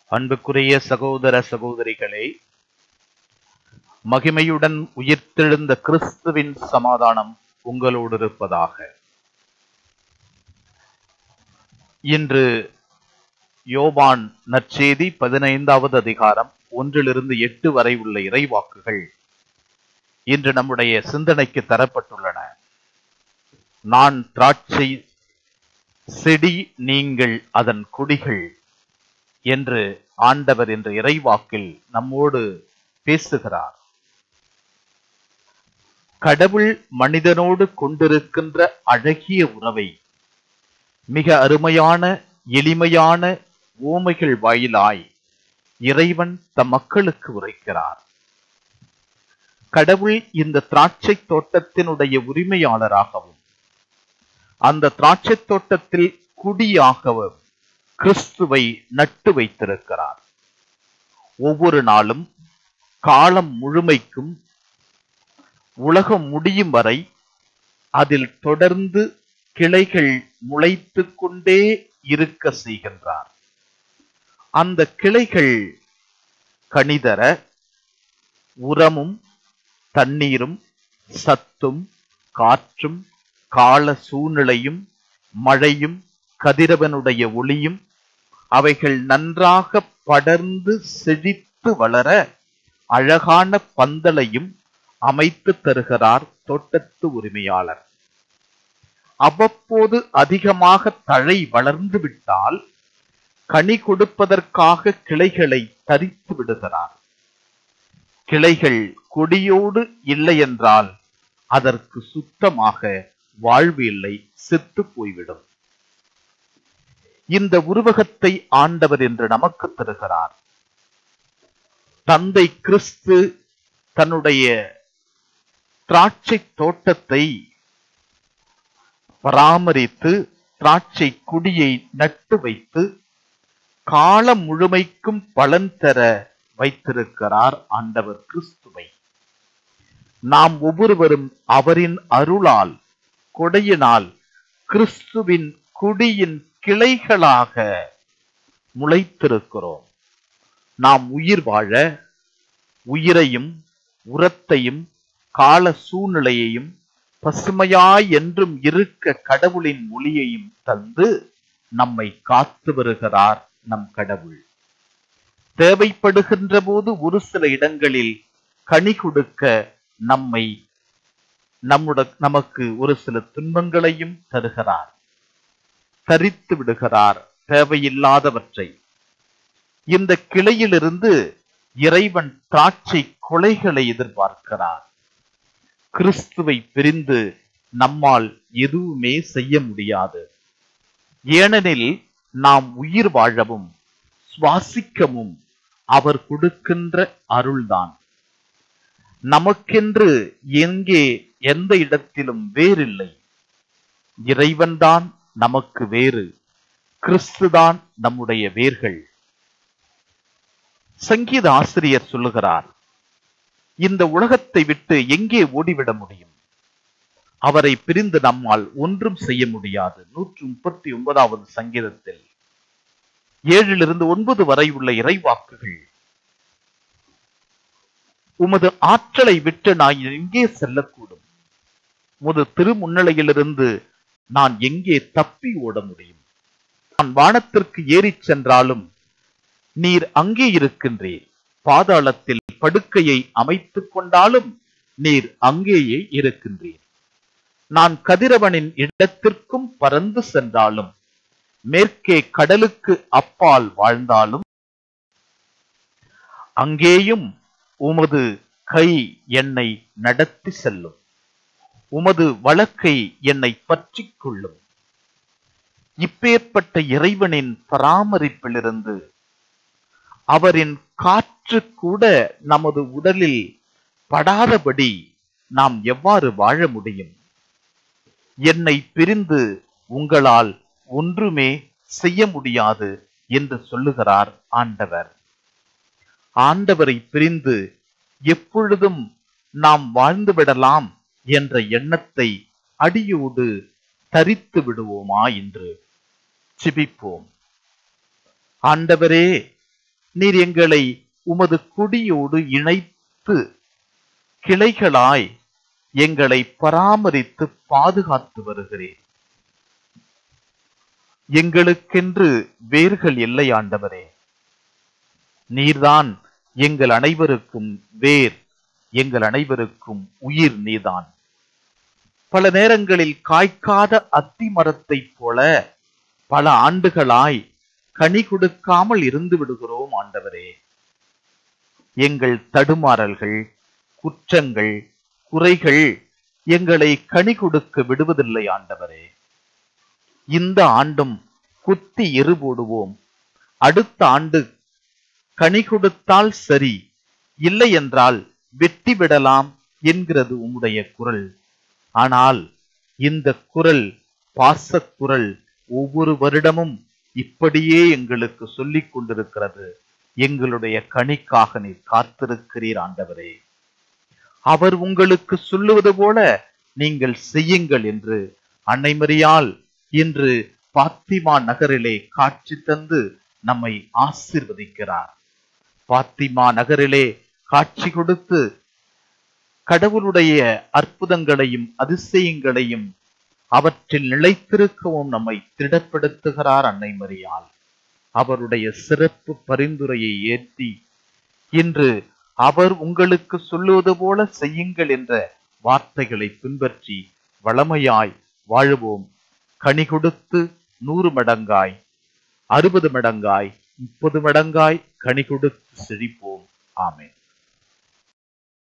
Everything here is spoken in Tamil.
அன்புக்குரிய சகோதர சகோதரிகளே மகிமையுடன் உயிர்த்தெழுந்த கிறிஸ்துவின் சமாதானம் உங்களோடு இருப்பதாக இன்று யோவான் நற்செய்தி பதினைந்தாவது அதிகாரம் ஒன்றிலிருந்து எட்டு வரை உள்ள இறைவாக்குகள் இன்று நம்முடைய சிந்தனைக்கு தரப்பட்டுள்ளன நான் திராட்சை செடி நீங்கள் அதன் கொடிகள் என்று ஆண்டவர் என்ற இறைவாக்கில் நம்மோடு பேசுகிறார் கடவுள் மனிதனோடு கொண்டிருக்கின்ற அழகிய உறவை மிக அருமையான எளிமையான ஓமைகள் வாயிலாய் இறைவன் தம் மக்களுக்கு உரைக்கிறார் கடவுள் இந்த திராட்சை தோட்டத்தினுடைய உரிமையாளராகவும் அந்த திராட்சை தோட்டத்தில் குடியாகவும் கிறிஸ்துவை நட்டு வைத்திருக்கிறார் ஒவ்வொரு நாளும் காலம் முழுமைக்கும் உலகம் முடியும் வரை அதில் தொடர்ந்து கிளைகள் முளைத்து கொண்டே இருக்க செய்கின்றார் அந்த கிளைகள் கனிதர உரமும் தண்ணீரும் சத்தும் காற்றும் கால சூழ்நிலையும் மழையும் கதிரவனுடைய ஒளியும் அவைகள் நன்றாக படர்ந்து செழித்து வளர அழகான பந்தலையும் அமைத்து தருகிறார் தோட்டத்து உரிமையாளர் அவ்வப்போது அதிகமாக தழை வளர்ந்து விட்டால் கனி கொடுப்பதற்காக கிளைகளை தரித்து விடுகிறார் கிளைகள் கொடியோடு இல்லை என்றால் அதற்கு சுத்தமாக வாழ்வு இல்லை செத்து போய்விடும் இந்த உருவகத்தை ஆண்டவர் என்று நமக்கு தருகிறார் தந்தை கிறிஸ்து தன்னுடைய திராட்சை தோட்டத்தை பராமரித்து திராட்சை குடியை நட்டு வைத்து காலம் முழுமைக்கும் பலன் தர வைத்திருக்கிறார் ஆண்டவர் கிறிஸ்துவை நாம் ஒவ்வொருவரும் அவரின் அருளால் கொடையினால் கிறிஸ்துவின் குடியின் கிளைகளாக முளைத்திருக்கிறோம் நாம் உயிர் வாழ உயிரையும் உரத்தையும் கால சூழ்நிலையையும் பசுமையாய் என்றும் இருக்க கடவுளின் ஒளியையும் தந்து நம்மை காத்து வருகிறார் நம் கடவுள் தேவைப்படுகின்ற போது ஒரு சில இடங்களில் கனி கொடுக்க நம்மை நம்முட நமக்கு ஒரு சில துன்பங்களையும் தருகிறார் தரித்து விடுகிறார் தேவையில்லாதவற்றை இந்த கிளையிலிருந்து இறைவன் திராட்சை கொலைகளை எதிர்பார்க்கிறார் கிறிஸ்துவை பிரிந்து நம்மால் எதுவுமே செய்ய முடியாது ஏனெனில் நாம் உயிர் வாழவும் சுவாசிக்கவும் அவர் கொடுக்கின்ற அருள்தான் நமக்கென்று எங்கே எந்த இடத்திலும் வேறில்லை இறைவன்தான் நமக்கு வேறு கிறிஸ்துதான் நம்முடைய வேர்கள் சங்கீத ஆசிரியர் சொல்லுகிறார் இந்த உலகத்தை விட்டு எங்கே ஓடிவிட முடியும் அவரை பிரிந்து நம்மால் ஒன்றும் செய்ய முடியாது நூற்று முப்பத்தி ஒன்பதாவது சங்கீதத்தில் ஏழிலிருந்து ஒன்பது வரை உள்ள இறைவாக்குகள் உமது ஆற்றலை விட்டு நான் எங்கே செல்லக்கூடும் உமது திருமுன்னிலையிலிருந்து நான் எங்கே தப்பி ஓட முடியும் நான் வானத்திற்கு ஏறிச் சென்றாலும் நீர் அங்கே இருக்கின்றீர் பாதாளத்தில் படுக்கையை அமைத்துக் கொண்டாலும் நீர் அங்கேயே இருக்கின்றீர் நான் கதிரவனின் இடத்திற்கும் பறந்து சென்றாலும் மேற்கே கடலுக்கு அப்பால் வாழ்ந்தாலும் அங்கேயும் உமது கை என்னை நடத்தி செல்லும் உமது வழக்கை என்னை பற்றிக் கொள்ளும் இப்பேற்பட்ட இறைவனின் பராமரிப்பிலிருந்து அவரின் காற்று கூட நமது உடலில் படாதபடி நாம் எவ்வாறு வாழ முடியும் என்னை பிரிந்து உங்களால் ஒன்றுமே செய்ய முடியாது என்று சொல்லுகிறார் ஆண்டவர் ஆண்டவரை பிரிந்து எப்பொழுதும் நாம் வாழ்ந்து விடலாம் என்ற எண்ணத்தை அடியோடு தரித்து விடுவோமா என்று சிபிப்போம் ஆண்டவரே நீர் எங்களை உமது குடியோடு இணைத்து கிளைகளாய் எங்களை பராமரித்து பாதுகாத்து வருகிறேன் எங்களுக்கென்று வேர்கள் இல்லை ஆண்டவரே நீர்தான் எங்கள் அனைவருக்கும் வேர் எங்கள் அனைவருக்கும் உயிர் நீதான் பல நேரங்களில் காய்க்காத அத்தி மரத்தைப் போல பல ஆண்டுகளாய் கனி கொடுக்காமல் இருந்து விடுகிறோம் ஆண்டவரே எங்கள் தடுமாறல்கள் குற்றங்கள் குறைகள் எங்களை கனி கொடுக்க விடுவதில்லை ஆண்டவரே இந்த ஆண்டும் குத்தி எரு போடுவோம் அடுத்த ஆண்டு கனி கொடுத்தால் சரி இல்லை என்றால் வெட்டி விடலாம் என்கிறது உம்முடைய குரல் ஆனால் இந்த குரல் பாசக்குரல் ஒவ்வொரு வருடமும் இப்படியே எங்களுக்கு சொல்லிக் கொண்டிருக்கிறது எங்களுடைய கனிக்காக நீர் காத்திருக்கிறீர் ஆண்டவரே அவர் உங்களுக்கு சொல்லுவது போல நீங்கள் செய்யுங்கள் என்று அன்னை மரியாள் இன்று பாத்திமா நகரிலே காட்சி தந்து நம்மை ஆசிர்வதிக்கிறார் பாத்திமா நகரிலே காட்சி கொடுத்து கடவுளுடைய அற்புதங்களையும் அதிசயங்களையும் அவற்றில் நிலைத்திருக்கவும் நம்மை திடப்படுத்துகிறார் அன்னை மரியாள் அவருடைய சிறப்பு பரிந்துரையை ஏற்றி இன்று அவர் உங்களுக்கு சொல்லுவது போல செய்யுங்கள் என்ற வார்த்தைகளை பின்பற்றி வளமையாய் வாழுவோம் கனி கொடுத்து நூறு மடங்காய் அறுபது மடங்காய் முப்பது மடங்காய் கனி கொடுத்து செழிப்போம் ஆமென்